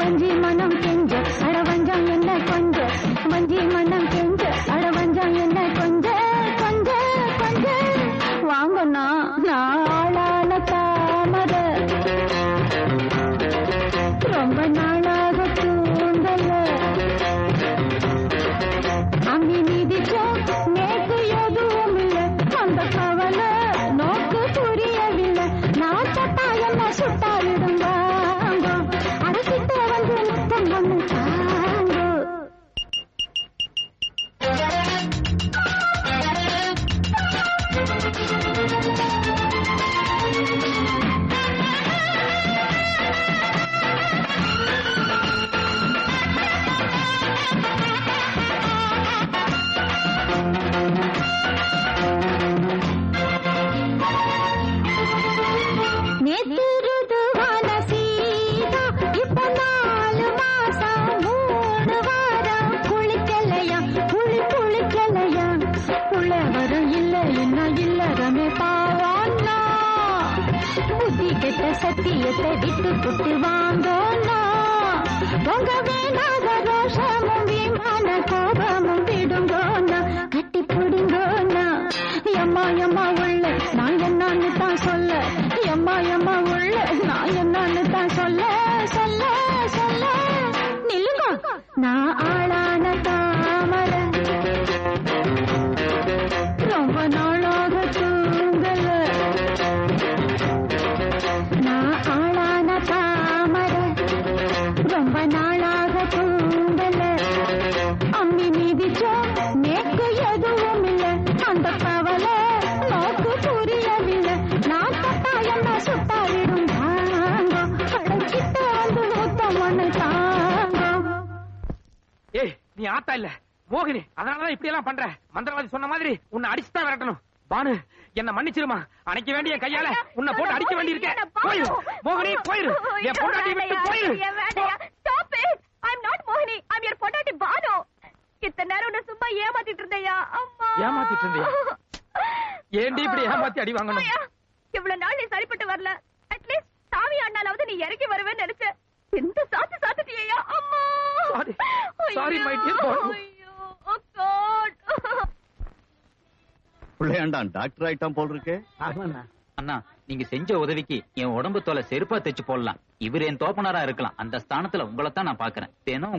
வஞ்சி மனம் கெஞ்ச அட வஞ்சம் என்ன கொஞ்ச வஞ்சி மனம் கெஞ்ச அட வஞ்சம் என்ன கொஞ்ச கொஞ்ச கொஞ்ச வாங்கண்ணா நாளான தாமர ரொம்ப நாளாக தூங்கல அம்மி மிதிச்சோம் நேக்கு எதுவும் இல்ல அந்த கவலை நோக்கு புரியவில்லை நான் தொட்டா என்ன சுட்டாரிடும் வாங்கோ அடைச்சிட்டு வந்து முத்தம் ஒண்ணு தாங்கோ நேத்திருதுவான சீதா இப்ப நாலு மாசம் மூணு வாரம் குளிக்கலையா குளி குளிக்கலையா புள்ள வரும் இல்ல இன்னும் இல்ல ரமே பாவான்னா புத்தி கெட்ட சத்தியத்தை விட்டு புட்டு வாங்கோன்னா உங்க வேணாத ரோஷமும் விமான கோபமும் விடுங்கோன்னா கட்டி பிடுங்கோன்னா எம்மா எம்மா உள்ள நான் என்னன்னு தான் சொல்ல எம்மா எம்மா உள்ள நான் என்னன்னு தான் சொல்ல சொல்ல சொல்ல நில்லுங்க நான் ஆளான தாமர ரொம்ப நாளாக தூங்கல நான் ஆளான தாமர ரொம்ப நாளாக தூங்கல அம்மி மிதிச்சோம் நேக்கு எதுவும் இல்ல அந்த கவலை நோக்கு புரியவில்லை நான் தொட்டா என்ன சுட்டாவிடும் தாங்கோ அடைச்சிட்டு வந்து முத்தம் ஒண்ணு தாங்கோ ஏய் நீ ஆத்தா இல்ல மோகினி அதனாலதான் இப்படி எல்லாம் பண்ற மந்திரவாதி சொன்ன மாதிரி உன்னை அடிச்சுதான் விரட்டணும் பானு என்ன மன்னிச்சிருமா அணைக்க வேண்டிய கையால உன்னை போட்டு அடிக்க வேண்டியிருக்க போயிரு மோகினி போயிரு என் பொண்டாட்டி விட்டு போயிரு போ. Stop it! I'm not Mohini. I'm your பொண்டாட்டி பானு. இத்தனை நேரம் உன்னை சும்மா ஏமாத்திட்டு இருந்தேயா அம்மா ஏமாத்திட்டு இருந்தியா? ஏண்டி இப்படி ஏமாத்தி அடி வாங்கணும்? அம்மாயா, இவ்வளவு நாள் நீ சரிப்பட்டு வரல அட்லீஸ்ட் சாமி அண்ணாலாவது நீ இறங்கி வருவேன்னு நினைச்சேன் இந்த சாத்து சாத்துட்டியா அம்மா Sorry. Sorry, my dear Banu. ஐயோ oh God. பிள்ளையாண்டான் டாக்டர் ஆயிட்டான் போல் இருக்கு அண்ணா நீங்க செஞ்ச உதவிக்கு என் உடம்பு தோலை செருப்பா தைச்சு போடலாம் இவர் என் தோப்பனரா இருக்கலாம் அந்த ஸ்தானத்துல உங்களை தான் நான் பாக்குறேன் தினம்